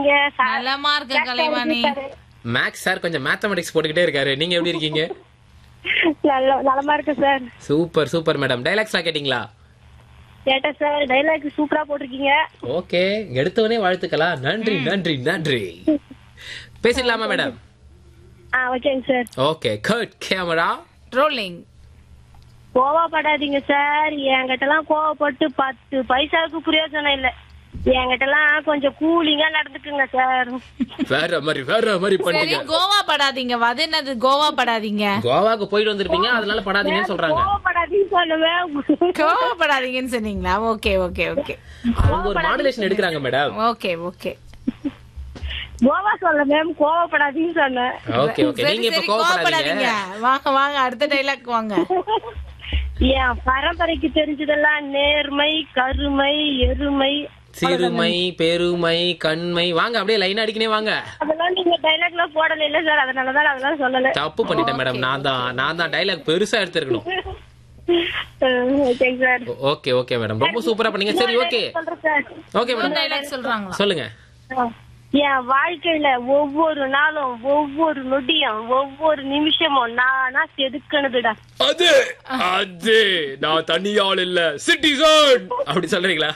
இருக்கீங்க சார் நலமா இருக்க கலைவாணி மேக்ஸ் சார் கொஞ்சம் மேத்தமெட்டிக்ஸ் போட்டுக்கிட்டே இருக்காரு நீங்க எப்படி இருக்கீங்க நல்ல நலமா இருக்கு சார் சூப்பர் சூப்பர் மேடம் டைலாக்ஸ்லாம் கேட்டிங்களா கேட்டேன் சார் டைலாக் சூப்பரா போட்டிருக்கீங்க ஓகே எடுத்தவனே வாழ்த்துக்கலாம் நன்றி நன்றி நன்றி பேசிடலாமா மேடம் ஆ ஓகேங்க sir okay cut camera rolling கோவப்படாதீங்க சார் என்கிட்ட எல்லாம் கோவப்பட்டு பத்து பைசாவுக்கு பிரயோஜனம் இல்ல என்கிட்ட எல்லாம் கொஞ்சம் கூலிங்கா நடந்துக்குங்க சார் வேற மாதிரி வேற மாதிரி சரி பண்ணீங்க கோவா படாதீங்க அது என்னது கோவா படாதீங்க கோவாக்கு போயிட்டு வந்திருப்பீங்க அதனால படாதீங்கன்னு சொல்றாங்க கோவப்படாதீங்க சொல்லுவேன் கோவப்படாதீங்கன்னு சொன்னீங்களா ஓகே ஓகே ஓகே அவங்க ஒரு மாடுலேஷன் எடுக்கிறாங்க மேடம் ஓகே ஓகே கோவா சொல்ல மேம் கோவப்படாதீங்கன்னு சொன்னேன் ஓகே ஓகே சரி நீங்க இப்ப சரி கோவப்படாதீங்க கோவப்படாதீங்க வாங்க வாங்க அடுத்த டைலாக் வாங்க என் பரம்பரைக்கு தெரிஞ்சதெல்லாம் நேர்மை கருமை எருமை சிறுமை பெருமை கண்மை வாங்க அப்படியே லைன் அடிக்கனே வாங்க அதெல்லாம் நீங்க டைலாக்ல போடல இல்ல சார் அதனாலதான் நான் அதெல்லாம் சொல்லல தப்பு பண்ணிட்டேன் மேடம் நான் தான் நான் தான் டைலாக் பெருசா எடுத்திருக்கணும் ஓகேங்க சார் ஓகே ஓகே மேடம் ரொம்ப சூப்பரா பண்ணீங்க சரி ஓகே சொல்றேன் சார் ஓகே மேடம் டைலாக் சொல்றாங்களா சொல்லுங்க என் வாழ்க்கையில ஒவ்வொரு நாளும் ஒவ்வொரு நொடியும் ஒவ்வொரு நிமிஷமும் நானா செதுக்கணுதுடா அது அது நான் தனியாள் இல்ல சிட்டிசன் அப்படி சொல்றீங்களா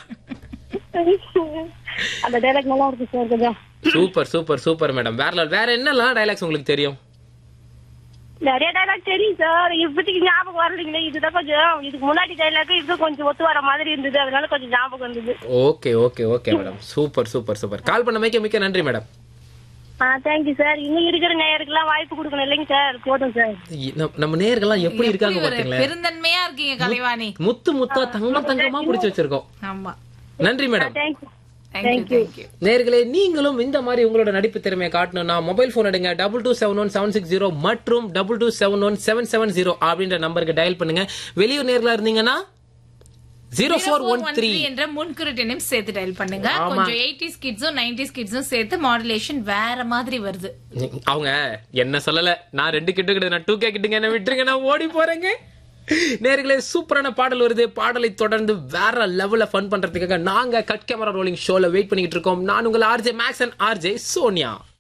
அந்த டைலாக் நல்லா இருக்கு சார் கொஞ்சம் சூப்பர் சூப்பர் சூப்பர் மேடம் வேற level. வேற என்னலாம் டைலாக்ஸ் உங்களுக்கு தெரியும் நிறைய டைலாக் தெரியும் சார் இப்போதைக்கு ஞாபகம் வரலைங்களே இதுதான் கொஞ்சம் இதுக்கு முன்னாடி டைலாக் இது கொஞ்சம் ஒத்து வர மாதிரி இருந்தது அதனால கொஞ்சம் ஞாபகம் இருந்தது okay okay okay madam super super super call பண்ண மிக்க மிக்க நன்றி மேடம் ஆ தேங்க்யூ சார் இன்னும் இருக்கிற நேயருக்கெல்லாம் வாய்ப்பு கொடுக்கணும் இல்லைங்க சார் போதும் சார் நம்ம- நம்ம நேர்கள்லாம் எப்படி இருக்காங்க எப்படி ஒரு பாத்தீங்களா பெருந்தன்மையா இருக்கீங்க கலைவாணி முத்து முத்தா தங்கம் தங்கமா புடிச்சு வச்சிருக்கோம் ஆமா நன்றி மேடம் தேங்க்யூ தேங்க்யூ தேங்க்யூ நேர்களே நீங்களும் இந்த மாதிரி உங்களோட நடிப்பு திறமையை காட்டணும்னா மொபைல் போன் எடுங்க double two seven one seven six zero மற்றும் double two seven one seven seven zero அப்படின்ற நம்பருக்கு டயல் பண்ணுங்க வெளியூர் நேர்களா இருந்தீங்கன்னா ஜீரோ ஃபோர் ஒன் த்ரீ என்ற முன்குறிட்டனையும் சேர்த்து டயல் பண்ணுங்க ஆமா. கொஞ்சம் எயிட்டிஸ் கிட்ஸும் நைன்டிஸ் கிட்ஸும் சேர்த்து மாடுலேஷன் வேற மாதிரி வருது அவங்க என்ன சொல்லல நான் ரெண்டு கிட்ட கிடையாது நான் டூ கே கிட்டுங்க என்ன விட்டுருங்க நான் ஓடி போறேங்க நேர்களே சூப்பரான பாடல் வருது பாடலை தொடர்ந்து வேற லெவல்ல ஃபன் பண்றதுக்காக நாங்க கட் கேமரா ரோலிங் ஷோல வெயிட் பண்ணிட்டு இருக்கோம் நான் உங்கள் RJ Max and RJ Sonia